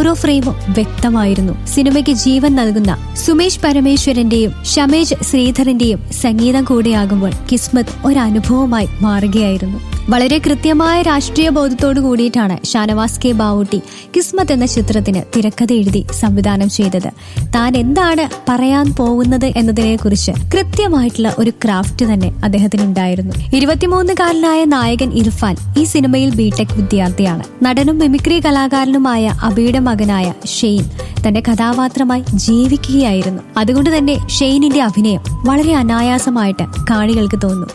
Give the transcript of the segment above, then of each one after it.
ഓരോ ഫ്രെയിമും വ്യക്തമായിരുന്നു സിനിമയ്ക്ക് ജീവൻ നൽകുന്ന സുമേഷ് പരമേശ്വരന്റെയും ഷമേജ് ശ്രീധറിന്റെയും സംഗീതം കൂടിയാകുമ്പോൾ കിസ്മത്ത് ഒരു അനുഭവമായി മാറുകയായിരുന്നു വളരെ കൃത്യമായ രാഷ്ട്രീയ ബോധത്തോടു കൂടിയിട്ടാണ് ഷാനവാസ് കെ ബാവൂട്ടി കിസ്മത്ത് എന്ന ചിത്രത്തിന് തിരക്കഥ എഴുതി സംവിധാനം ചെയ്തത് താൻ എന്താണ് പറയാൻ പോകുന്നത് എന്നതിനെക്കുറിച്ച് കൃത്യമായിട്ടുള്ള ഒരു ക്രാഫ്റ്റ് തന്നെ അദ്ദേഹത്തിന് ഉണ്ടായിരുന്നു ഇരുപത്തിമൂന്നുകാരനായ നായകൻ ഇർഫാൻ ഈ സിനിമയിൽ ബിടെക് വിദ്യാർത്ഥിയാണ് നടനും മിമിക്രി കലാകാരനുമായ അബിയുടെ മകനായ ഷെയ്ൻ തന്റെ കഥാപാത്രമായി ജീവിക്കുകയായിരുന്നു അതുകൊണ്ട് തന്നെ ഷെയ്നിന്റെ അഭിനയം വളരെ അനായാസമായിട്ട് കാണികൾക്ക് തോന്നും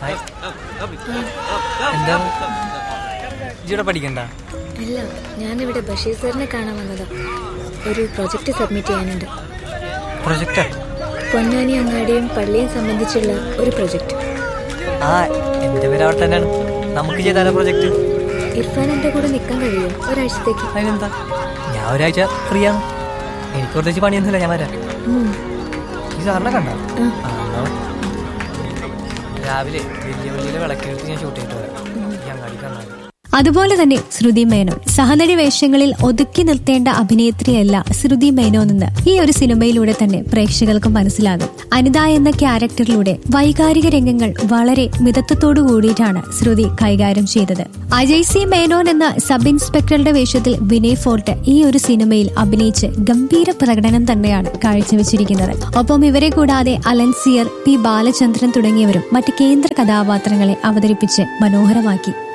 എന്താ ഇജിവിടെ പഠിക്കണ്ട അല്ല ഞാനിവിടെ ബഷീർ സാറിനെ കാണാൻ വന്നതാ ഒരു പ്രൊജക്റ്റ് സബ്മിറ്റ് ചെയ്യാനുണ്ട് പ്രൊജക്ടർ പൊന്നാനി അങ്ങാടിയും പള്ളിയും സംബന്ധിച്ചുള്ള ഒരു പ്രൊജക്റ്റ് ആ എന്റെ പേര് അവിടെ തന്നെയാണ് നമുക്ക് ചെയ്താലോ പ്രൊജക്ട് ഇർഫാൻ എൻ്റെ കൂടെ നിൽക്കാൻ കഴിയുമോ ഒരാഴ്ചത്തേക്ക് അതിനെന്താ ഞാൻ ഒരാഴ്ച ഫ്രീ ആണ് എനിക്ക് പ്രത്യേകിച്ച് പണിയൊന്നുമില്ല ഞാൻ വരാം ഉം. ഈ സാറിനെ കണ്ട ആ. രാവിലെ വലിയ വലിയ വിളക്കെടുത്ത് ഞാൻ ഷൂട്ട് ചെയ്തിട്ട് വരാം ഈ അങ്ങാടി കണ്ടാൽ അതുപോലെ തന്നെ ശ്രുതി മേനോൻ സഹനടി വേഷങ്ങളിൽ ഒതുക്കി നിർത്തേണ്ട അഭിനേത്രിയല്ല ശ്രുതി മേനോനെന്ന് ഈ ഒരു സിനിമയിലൂടെ തന്നെ പ്രേക്ഷകർക്ക് മനസ്സിലാകും അനിത എന്ന ക്യാരക്ടറിലൂടെ വൈകാരിക രംഗങ്ങൾ വളരെ മിതത്വത്തോടു കൂടിയിട്ടാണ് ശ്രുതി കൈകാര്യം ചെയ്തത് അജയ് സി മേനോൻ എന്ന സബ് ഇൻസ്പെക്ടറുടെ വേഷത്തിൽ വിനയ് ഫോർട്ട് ഈ ഒരു സിനിമയിൽ അഭിനയിച്ച് ഗംഭീര പ്രകടനം തന്നെയാണ് കാഴ്ചവെച്ചിരിക്കുന്നത് ഒപ്പം ഇവരെ കൂടാതെ അലൻസിയർ പി ബാലചന്ദ്രൻ തുടങ്ങിയവരും മറ്റ് കേന്ദ്ര കഥാപാത്രങ്ങളെ അവതരിപ്പിച്ച് മനോഹരമാക്കി